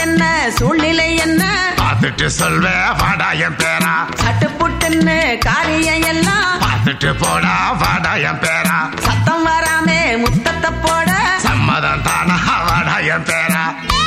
என்ன சூழ்நிலை என்ன பார்த்துட்டு சொல்வேன் வாடா என் பேரா சட்டுப்புட்டுன்னு காரியம் எல்லாம் பார்த்துட்டு போடா வாடா என் பேரா சத்தம் வராமே முத்தத்தை போட சம்மதம் தானா வாடா என் பேரா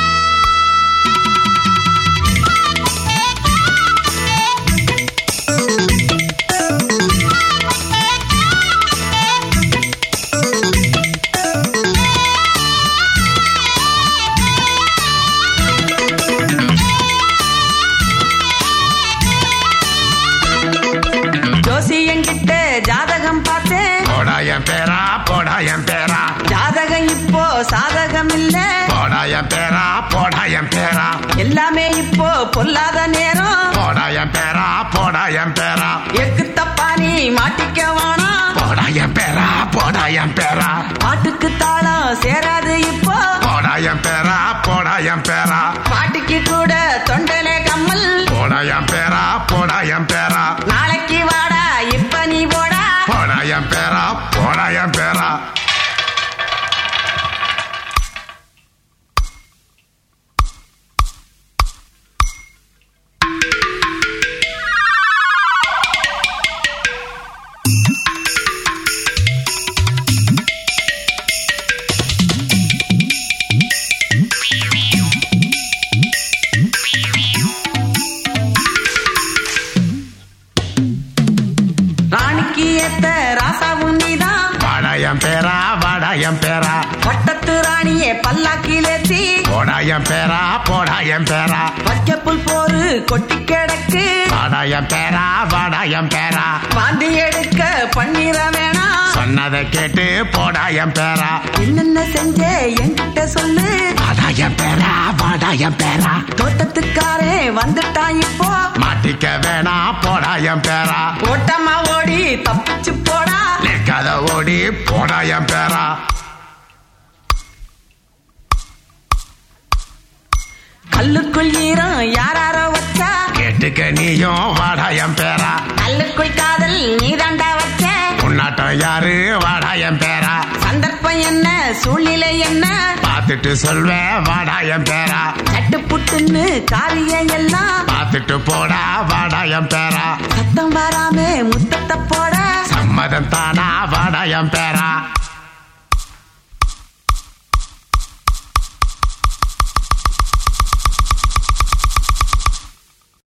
ஜோசியங்கிட்ட ஜாதகம் பார்த்தேன் போடா என் பேரா போடா என் பேரா ஜாதகம் இப்போ சாதகம் இல்ல போடா என் பேரா போடா என் பேரா எல்லாமே இப்போ பொல்லாத நேரம் போடா என் பேரா போடா என் பேரா எக்கு தப்பா நீ மாட்டிக்க வேணாம் போடா என் பேரா போடா என் பேரா பாட்டுக்கு தாளம் சேராது இப்போ போடா என் பேரா போடா என் பேரா பாட்டுக்கு கூட தொண்டலே கம்மல் போடா என் பேரா போடா என் பேரா நாளைக்கு வாடா இப்ப நீ போடா போடா என் பேரா போடா என் பேரா ராணிக்கு ஏத்த ராசாவும் நீதான் வாடா என் பேரா வாடா என் பேரா பட்டத்து ராணியே பல்லாக்கிலேத்தி போடா என் பேரா போடா என் பேரா வைக்கப்புல் போரு கொட்டி கிடக்கு வாடா என் பேரா வாடா என் பேரா பாண்டி எடுக்க பண்ணிர வேணாம் சொன்னதை கேட்டு போடா என் பேரா என்னென்ன செஞ்ச என்கிட்ட சொல்லு வாடா என் பேரா வாடா என் பேரா தோட்டத்துக்காரே வந்துட்டான் இப்போ மாட்டிக்க வேணா போடா என் பேரா ஓட்டமா ஓடி தப்பிச்சு போடா நிற்காத ஓடி போடா என் பேரா கல்லுக்குள் ஈரம் யாராரோ வச்சா கேட்டுக்க நீயும் வாடா என் பேரா கல்லுக்குள் காதல் நீதாண்டா வச்ச உன்னாட்டம் யாரு வாடா என் பேரா சந்தர்ப்பம் என்ன சூழ்நிலை என்ன பார்த்துட்டு சொல்வேன் வாடா என் பேரா சட்டு புட்டுன்னு காரியம் எல்லாம் பார்த்துட்டு போடா வாடா என் பேரா சத்தம் வராமே முத்தத்தை போட சம்மதம் தானா வாடா என் பேரா